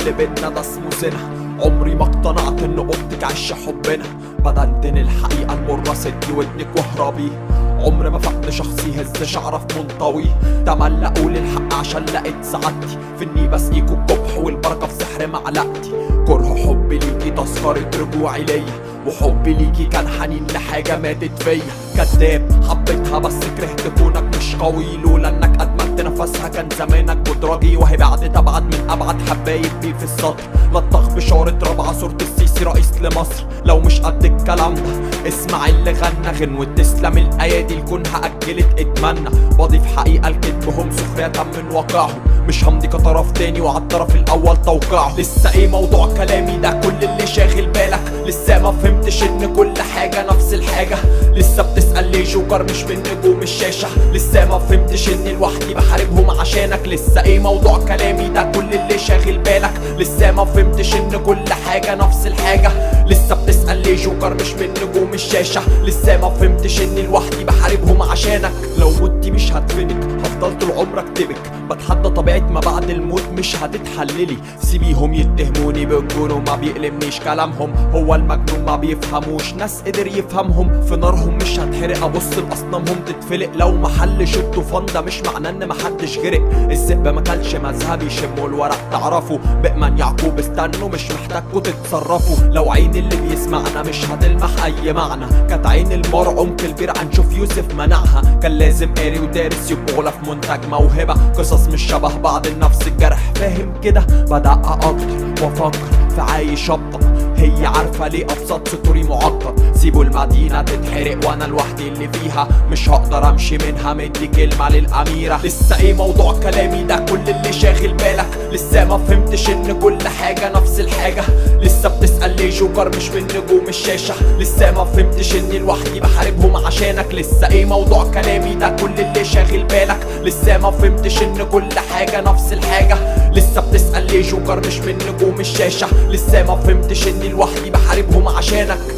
اللي بينا ده اسمه زنا عمري ما اقتنعت ان اوضتك عش حبنا بدندن الحقيقة المرة سدي ودنك واهربي عمر ما فقد شخصي هز شعره في منطوي تملى اقول الحق عشان لقيت سعادتي في اني بسقيكوا القبح والبركة في سحر معلقتي كره حبي ليكي تذكرة رجوعي ليا وحبي ليكي كان حنين لحاجة ماتت فيا كداب حبيتها بس كرهت كونك مش قوي لولا انك ادمنت نفسها كان زمانك مدرجي وهي بعد تبعد من ابعد حبايب بيه في السطر لطخ بشارة رابعة صورة السيسي رئيس لمصر لو مش قد الكلام ده اسمع اللي غنى غنوة تسلم الايادي لكونها اجلت اتمنى بضيف حقيقة لكتبهم سخرية من واقعهم مش همضي كطرف تاني وعلى الطرف الاول توقعه لسه ايه موضوع كلامي ده كل اللي شاغل بالك لسه ما فهمتش ان كل حاجة نفس الحاجة لسه بتسأل ليه جوكر مش من نجوم الشاشة لسه ما فهمتش اني لوحدي بحاربهم عشانك لسه ايه موضوع كلامي ده كل اللي شاغل بالك لسه ما فهمتش ان كل حاجة نفس الحاجة لسه بتسأل ليه جوكر مش من نجوم الشاشة لسه ما فهمتش اني لوحدي بحاربهم عشانك لو متي مش هدفنك هفضل طول عمري اكتبك بتحدى طبيعة ما بعد الموت مش هتتحللي سيبيهم يتهموني بالجنون وما بيألمنيش كلامهم هو المجنون ما بيفهموش ناس قدر يفهمهم في نارهم مش هتحرق ابص لاصنامهم تتفلق لو محل شدوا فن ده مش معناه ان محدش غرق الذئب ما كلش مذهبي شموا الورق تعرفوا بأمن يعقوب استنوا مش محتاجكوا تتصرفوا لو عين اللي بيسمعنا مش هتلمح اي معنى كانت عين المار عمق البير هنشوف يوسف منعها كان لازم قاري ودارس يبقى في منتج موهبة قصص مش شبه بعض نفس الجرح فاهم كده بدقق اكتر وافكر في عايش ابطأ هي عارفة ليه أبسط سطوري معقد سيبوا المدينة تتحرق وأنا لوحدي اللي فيها مش هقدر أمشي منها مدي كلمة للأميرة لسه إيه موضوع كلامي ده كل اللي شاغل بالك لسه ما فهمتش إن كل حاجة نفس الحاجة لسه بتسأل ليه جوكر مش من نجوم الشاشة لسه ما فهمتش إني لوحدي بحاربهم عشانك لسه إيه موضوع كلامي ده كل اللي شاغل بالك لسه ما فهمتش إن كل حاجة نفس الحاجة لسه بتسأل ليه جوكر مش من نجوم الشاشة لسه ما فهمتش إني لوحدي بحاربهم عشانك